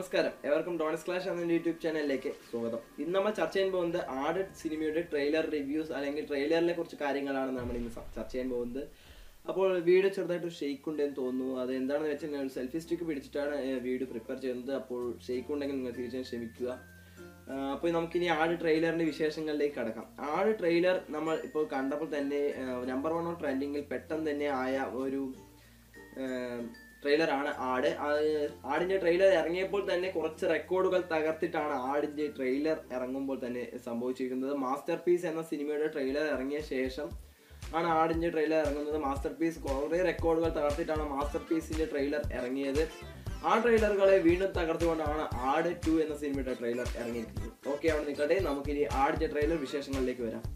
നമസ്കാരം എവർക്കും ഡോണസ് ക്ലാഷ് എന്ന യൂട്യൂബ് ചാനലിലേക്ക് സ്വാഗതം ഇന്ന് നമ്മൾ ചർച്ച ചെയ്യാൻ പോകുന്നത് ആട് സിനിമയുടെ ട്രെയിലർ റിവ്യൂസ് അല്ലെങ്കിൽ ട്രെയിലറിനെ കുറിച്ച് കാര്യങ്ങളാണ് നമ്മൾ ഇന്ന് സ- ചർച്ച ചെയ്യാൻ പോകുന്നത് അപ്പോൾ വീഡിയോ ചെറുതായിട്ട് ഷെയ്ക്ക് ഉണ്ടെന്ന് തോന്നുന്നു അത് എന്താണെന്ന് വെച്ചാൽ ഞാൻ സെൽഫി സ്റ്റിക്ക് പിടിച്ചിട്ടാണ് ഏഹ്, വീഡിയോ പ്രിപ്പയർ ചെയ്യുന്നത് അപ്പോൾ ഷെയ്ക്ക് ഉണ്ടെങ്കിൽ നിങ്ങൾ തീർച്ചയായും ക്ഷമിക്കുക ആഹ്, അപ്പോൾ നമുക്കിനി ആട് ട്രെയിലറിന്റെ വിശേഷങ്ങളിലേക്ക് കടക്കാം ആട് ട്രെയിലർ നമ്മൾ ഇപ്പോൾ കണ്ടപ്പോൾ തന്നെ നമ്പർ വൺ ഓൺ ട്രെൻഡിങ്ങിൽ പെട്ടെന്ന് തന്നെ ആയ ഒരു ട്രെയിലറാണ് ആട് അത് ആടിന്റെ ട്രെയിലർ ഇറങ്ങിയപ്പോൾ തന്നെ കുറച്ച് റെക്കോർഡുകൾ തകർത്തിട്ടാണ് ആടിന്റെ ട്രെയിലർ ഇറങ്ങുമ്പോൾ തന്നെ സംഭവിച്ചിരിക്കുന്നത് മാസ്റ്റർ പീസ് എന്ന സിനിമയുടെ ട്രെയിലർ ഇറങ്ങിയ ശേഷം ആണ് ആടിന്റെ ട്രെയിലർ ഇറങ്ങുന്നത് മാസ്റ്റർ പീസ് കുറേ റെക്കോർഡുകൾ തകർത്തിട്ടാണ് മാസ്റ്റർ പീസിന്റെ ട്രെയിലർ ഇറങ്ങിയത് ആ ട്രെയിലറുകളെ വീണ്ടും തകർത്തുകൊണ്ടാണ് ആട് ടു എന്ന സിനിമയുടെ ട്രെയിലർ ഇറങ്ങിയിരിക്കുന്നത് ഓക്കെ അവിടെ നിൽക്കട്ടെ നമുക്കിനി ആടിന്റെ ട്രെയിലർ വിശേഷങ്ങളിലേക്ക് വരാം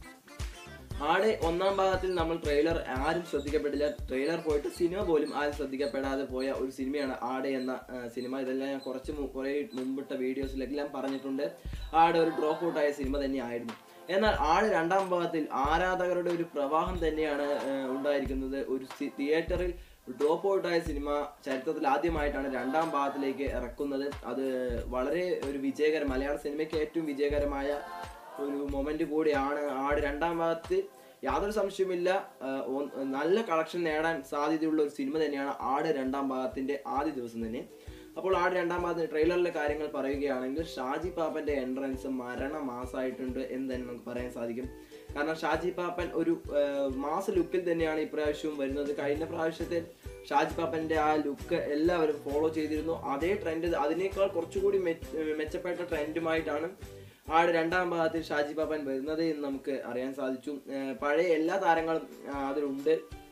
ആടെ ഒന്നാം ഭാഗത്തിൽ നമ്മൾ ട്രെയിലർ ആരും ശ്രദ്ധിക്കപ്പെട്ടില്ല ട്രെയിലർ പോയിട്ട് സിനിമ പോലും ആരും ശ്രദ്ധിക്കപ്പെടാതെ പോയ ഒരു സിനിമയാണ് ആടെ എന്ന ആ, സിനിമ ഇതെല്ലാം ഞാൻ കുറച്ച് മു- കുറേ മുമ്പിട്ട വീഡിയോസിലെല്ലാം പറഞ്ഞിട്ടുണ്ട് ആടെ ഒരു ഡ്രോപ്പ് ഔട്ട് ആയ സിനിമ തന്നെയായിരുന്നു എന്നാൽ ആട് രണ്ടാം ഭാഗത്തിൽ ആരാധകരുടെ ഒരു പ്രവാഹം തന്നെയാണ് ആ, ഉണ്ടായിരിക്കുന്നത് ഒരു സി- തിയേറ്ററിൽ ഡ്രോപ്പ് ഔട്ട് ആയ സിനിമ ചരിത്രത്തിൽ ആദ്യമായിട്ടാണ് രണ്ടാം ഭാഗത്തിലേക്ക് ഇറക്കുന്നത് അത് വളരെ ഒരു വിജയകരം മലയാള സിനിമയ്ക്ക് ഏറ്റവും വിജയകരമായ ഒരു മൊമെന്റ് കൂടിയാണ് ആട് രണ്ടാം ഭാഗത്ത് യാതൊരു സംശയവുമില്ല ആ, ഒ- നല്ല കളക്ഷൻ നേടാൻ സാധ്യതയുള്ള ഒരു സിനിമ തന്നെയാണ് ആട് രണ്ടാം ഭാഗത്തിന്റെ ആദ്യ ദിവസം തന്നെ അപ്പോൾ ആട് രണ്ടാം ഭാഗത്തിന്റെ ട്രെയിലറിലെ കാര്യങ്ങൾ പറയുകയാണെങ്കിൽ ഷാജി പാപ്പന്റെ എൻട്രൻസ് മരണ മാസമായിട്ടുണ്ട് എന്ന് തന്നെ നമുക്ക് പറയാൻ സാധിക്കും കാരണം ഷാജി പാപ്പൻ ഒരു ആ, മാസ ലുക്കിൽ തന്നെയാണ് ഇപ്രാവശ്യവും വരുന്നത് കഴിഞ്ഞ പ്രാവശ്യത്തെ ഷാജി പാപ്പന്റെ ആ ലുക്ക് എല്ലാവരും ഫോളോ ചെയ്തിരുന്നു അതേ ട്രെൻഡ് അതിനേക്കാൾ കുറച്ചുകൂടി മെ- മെച്ചപ്പെട്ട ട്രെൻഡുമായിട്ടാണ് ആട് രണ്ടാം ഭാഗത്തിൽ ഷാജി പാപ്പൻ വരുന്നത് എന്ന് നമുക്ക് അറിയാൻ സാധിച്ചു ഏർ പഴയ എല്ലാ താരങ്ങളും ആ, അതിലുണ്ട്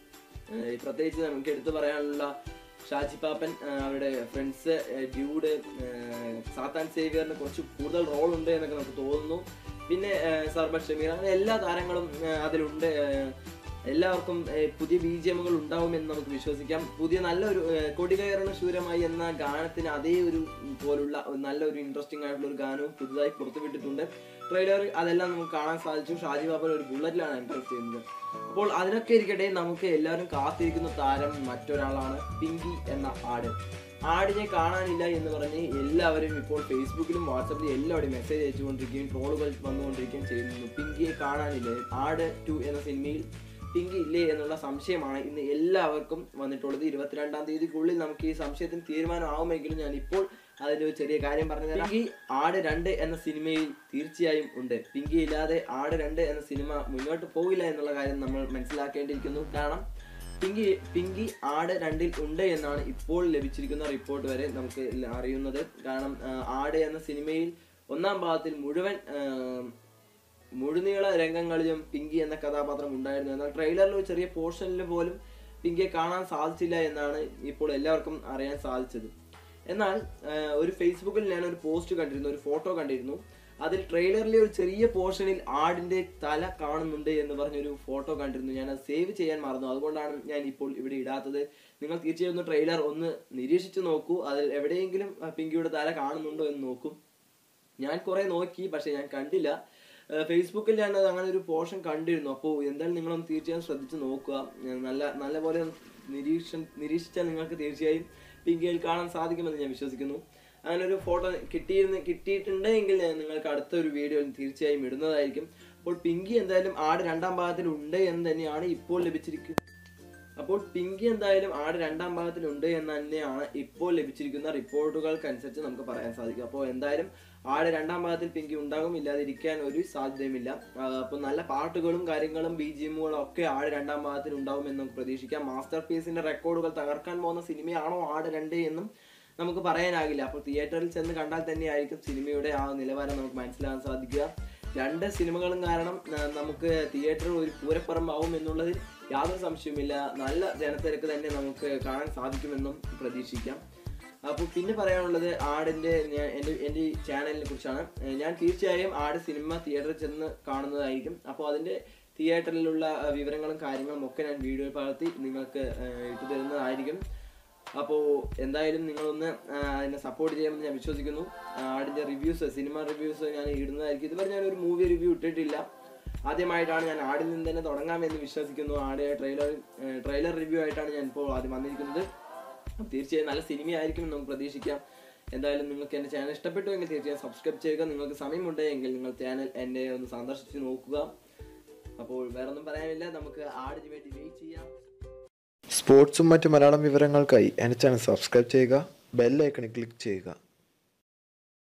ഏർ പ്രത്യേകിച്ച് നമുക്ക് എടുത്തു പറയാനുള്ള ഷാജി പാപ്പൻ ആ, അവരുടെ ഫ്രണ്ട്സ് ഡ്യൂഡ് ഏർ സാത്താൻ സേവിയറിന് കുറച്ച് കൂടുതൽ റോൾ ഉണ്ട് എന്നൊക്കെ നമുക്ക് തോന്നുന്നു പിന്നെ സർബർ ഷമീർ അങ്ങനെ എല്ലാ താരങ്ങളും ആ, അതിലുണ്ട് ഏർ എല്ലാവർക്കും ഏർ പുതിയ ബി ജി എമ്മുകൾ ഉണ്ടാവുമെന്ന് നമുക്ക് വിശ്വസിക്കാം പുതിയ നല്ലൊരു ഏർ കൊടികയറണ ശൂരമായി എന്ന ഗാനത്തിന് അതേ ഒരു പോലുള്ള ഒരു നല്ലൊരു ഇൻട്രസ്റ്റിംഗ് ആയിട്ടുള്ള ഒരു ഗാനവും പുതുതായി പുറത്തുവിട്ടിട്ടുണ്ട് ട്രെയിലർ അതെല്ലാം നമുക്ക് കാണാൻ സാധിച്ചു ഷാജി ബാബർ ഒരു ബുള്ളറ്റിലാണ് എൻട്രൻസ് ചെയ്യുന്നത് അപ്പോൾ അതിനൊക്കെ ഇരിക്കട്ടെ നമുക്ക് എല്ലാവരും കാത്തിരിക്കുന്ന താരം മറ്റൊരാളാണ് പിങ്കി എന്ന ആട് ആടിനെ കാണാനില്ല എന്ന് പറഞ്ഞ് എല്ലാവരും ഇപ്പോൾ ഫേസ്ബുക്കിലും വാട്സപ്പിലും എല്ലാവരും മെസ്സേജ് അയച്ചുകൊണ്ടിരിക്കുകയും ട്രോളുകൾ വന്നുകൊണ്ടിരിക്കുകയും ചെയ്യുന്നു പിങ്കിയെ കാണാനില്ല ആട് ടു എന്ന സിനിമയിൽ പിങ്കി ഇല്ലേ എന്നുള്ള സംശയമാണ് ഇന്ന് എല്ലാവർക്കും വന്നിട്ടുള്ളത് ഇരുപത്തിരണ്ടാം തീയതിക്കുള്ളിൽ നമുക്ക് ഈ സംശയത്തിന് തീരുമാനമാവുമെങ്കിലും ഞാൻ ഇപ്പോൾ അതിന്റെ ഒരു ചെറിയ കാര്യം പറഞ്ഞു തരാം പിങ്കി ആട് രണ്ട് എന്ന സിനിമയിൽ തീർച്ചയായും ഉണ്ട് പിങ്കി ഇല്ലാതെ ആട് രണ്ട് എന്ന സിനിമ മുന്നോട്ട് പോകില്ല എന്നുള്ള കാര്യം നമ്മൾ മനസ്സിലാക്കേണ്ടിയിരിക്കുന്നു കാരണം പിങ്കി പിങ്കി ആട് രണ്ടിൽ ഉണ്ട് എന്നാണ് ഇപ്പോൾ ലഭിച്ചിരിക്കുന്ന റിപ്പോർട്ട് വരെ നമുക്ക് ല- അറിയുന്നത് കാരണം ആ, ആട് എന്ന സിനിമയിൽ ഒന്നാം ഭാഗത്തിൽ മുഴുവൻ ആ, മുഴുനീള രംഗങ്ങളിലും പിങ്കി എന്ന കഥാപാത്രം ഉണ്ടായിരുന്നു എന്നാൽ ട്രെയിലറിൽ ഒരു ചെറിയ പോർഷനിൽ പോലും പിങ്കിയെ കാണാൻ സാധിച്ചില്ല എന്നാണ് ഇപ്പോൾ എല്ലാവർക്കും അറിയാൻ സാധിച്ചത് എന്നാൽ ആ, ഒരു ഫേസ്ബുക്കിൽ ഞാൻ ഒരു പോസ്റ്റ് കണ്ടിരുന്നു ഒരു ഫോട്ടോ കണ്ടിരുന്നു അതിൽ ട്രെയിലറിലെ ഒരു ചെറിയ പോർഷനിൽ ആടിന്റെ തല കാണുന്നുണ്ട് എന്ന് പറഞ്ഞൊരു ഫോട്ടോ കണ്ടിരുന്നു ഞാൻ അത് സേവ് ചെയ്യാൻ മറന്നു അതുകൊണ്ടാണ് ഞാൻ ഇപ്പോൾ ഇവിടെ ഇടാത്തത് നിങ്ങൾ തീർച്ചയായും ഒന്ന് ട്രെയിലർ ഒന്ന് നിരീക്ഷിച്ച് നോക്കൂ അതിൽ എവിടെയെങ്കിലും ആ, പിങ്കിയുടെ തല കാണുന്നുണ്ടോ എന്ന് നോക്കൂ ഞാൻ കുറെ നോക്കി പക്ഷെ ഞാൻ കണ്ടില്ല ഏർ ഫേസ്ബുക്കിൽ ഞാൻ അത് അങ്ങനെ ഒരു പോർഷൻ കണ്ടിരുന്നു അപ്പോൾ എന്തായാലും നിങ്ങളൊന്ന് തീർച്ചയായും ശ്രദ്ധിച്ച് നോക്കുക ഏർ നല്ല നല്ല പോലെ നിരീക്ഷ നിരീക്ഷിച്ചാൽ നിങ്ങൾക്ക് തീർച്ചയായും പിങ്കിയിൽ കാണാൻ സാധിക്കുമെന്ന് ഞാൻ വിശ്വസിക്കുന്നു അങ്ങനെ ഒരു ഫോട്ടോ കിട്ടിയിരുന്ന് കിട്ടിയിട്ടുണ്ട് എങ്കിൽ ഞാൻ നിങ്ങൾക്ക് അടുത്ത ഒരു വീഡിയോ തീർച്ചയായും ഇടുന്നതായിരിക്കും അപ്പോൾ പിങ്കി എന്തായാലും ആട് രണ്ടാം ഭാഗത്തിൽ ഉണ്ട് എന്ന് തന്നെയാണ് ഇപ്പോൾ ലഭിച്ചിരിക്കുന്നത് അപ്പോൾ പിങ്കി എന്തായാലും ആട് രണ്ടാം ഭാഗത്തിലുണ്ട് എന്ന് തന്നെയാണ് ഇപ്പോൾ ലഭിച്ചിരിക്കുന്ന റിപ്പോർട്ടുകൾക്കനുസരിച്ച് നമുക്ക് പറയാൻ സാധിക്കും അപ്പോൾ എന്തായാലും ആട് രണ്ടാം ഭാഗത്തിൽ പിങ്കി ഉണ്ടാകും ഇല്ലാതിരിക്കാൻ ഒരു സാധ്യതയുമില്ല അപ്പോൾ നല്ല പാട്ടുകളും കാര്യങ്ങളും ബി ജി എമ്മുകളും ഒക്കെ ആട് രണ്ടാം ഭാഗത്തിൽ ഉണ്ടാവും എന്ന് നമുക്ക് പ്രതീക്ഷിക്കാം മാസ്റ്റർ പീസിന്റെ റെക്കോർഡുകൾ തകർക്കാൻ പോകുന്ന സിനിമയാണോ ആട് രണ്ട് എന്നും നമുക്ക് പറയാനാകില്ല അപ്പോൾ തിയേറ്ററിൽ ചെന്ന് കണ്ടാൽ തന്നെയായിരിക്കും സിനിമയുടെ ആ നിലവാരം നമുക്ക് മനസ്സിലാക്കാൻ സാധിക്കുക രണ്ട് സിനിമകളും കാരണം ആ, നമുക്ക് തിയേറ്റർ ഒരു പൂരപ്പറമ്പാവും എന്നുള്ളതിൽ യാതൊരു സംശയവുമില്ല നല്ല ജനത്തിരക്ക് തന്നെ നമുക്ക് കാണാൻ സാധിക്കുമെന്നും പ്രതീക്ഷിക്കാം അപ്പോൾ പിന്നെ പറയാനുള്ളത് ആടിന്റെ ഞാൻ എൻ്റെ എൻ്റെ ഈ ചാനലിനെ കുറിച്ചാണ് ഏർ ഞാൻ തീർച്ചയായും ആട് സിനിമ തിയേറ്ററിൽ ചെന്ന് കാണുന്നതായിരിക്കും അപ്പോൾ അതിന്റെ തിയേറ്ററിലുള്ള ആ, വിവരങ്ങളും കാര്യങ്ങളും ഒക്കെ ഞാൻ വീഡിയോ പകർത്തി നിങ്ങൾക്ക് ഏർ ഇട്ടു തരുന്നതായിരിക്കും അപ്പോൾ എന്തായാലും നിങ്ങളൊന്ന് ആ, അതിനെ സപ്പോർട്ട് ചെയ്യുമെന്ന് ഞാൻ വിശ്വസിക്കുന്നു ആ, ആടിന്റെ റിവ്യൂസ് സിനിമ റിവ്യൂസ് ഞാൻ ഇടുന്നതായിരിക്കും ഇതുവരെ ഞാൻ ഒരു മൂവി റിവ്യൂ ഇട്ടിട്ടില്ല ആദ്യമായിട്ടാണ് ഞാൻ ആടിൽ നിന്ന് തന്നെ തുടങ്ങാമെന്ന് വിശ്വസിക്കുന്നു ആട് ട്രെയിലർ ട്രെയിലർ റിവ്യൂ ആയിട്ടാണ് ഞാൻ ഇപ്പോൾ ആദ്യം വന്നിരിക്കുന്നത് തീർച്ചയായും നല്ല സിനിമയായിരിക്കും എന്ന് നമുക്ക് പ്രതീക്ഷിക്കാം എന്തായാലും നിങ്ങൾക്ക് എൻ്റെ ചാനൽ ഇഷ്ടപ്പെട്ടു എങ്കിൽ തീർച്ചയായും സബ്സ്ക്രൈബ് ചെയ്യുക നിങ്ങൾക്ക് സമയമുണ്ടെങ്കിൽ നിങ്ങൾ ചാനൽ എന്നെ ഒന്ന് സന്ദർശിച്ച് നോക്കുക അപ്പോൾ വേറെ ഒന്നും പറയാനില്ല നമുക്ക് ആടിന് വേണ്ടി വെയിറ്റ് ചെയ്യാം സ്പോർട്സും മറ്റ് മലയാളം വിവരങ്ങൾക്കായി എൻ്റെ ചാനൽ സബ്സ്ക്രൈബ് ചെയ്യുക ബെല്ലൈക്കണിൽ ക്ലിക്ക് ചെയ്യുക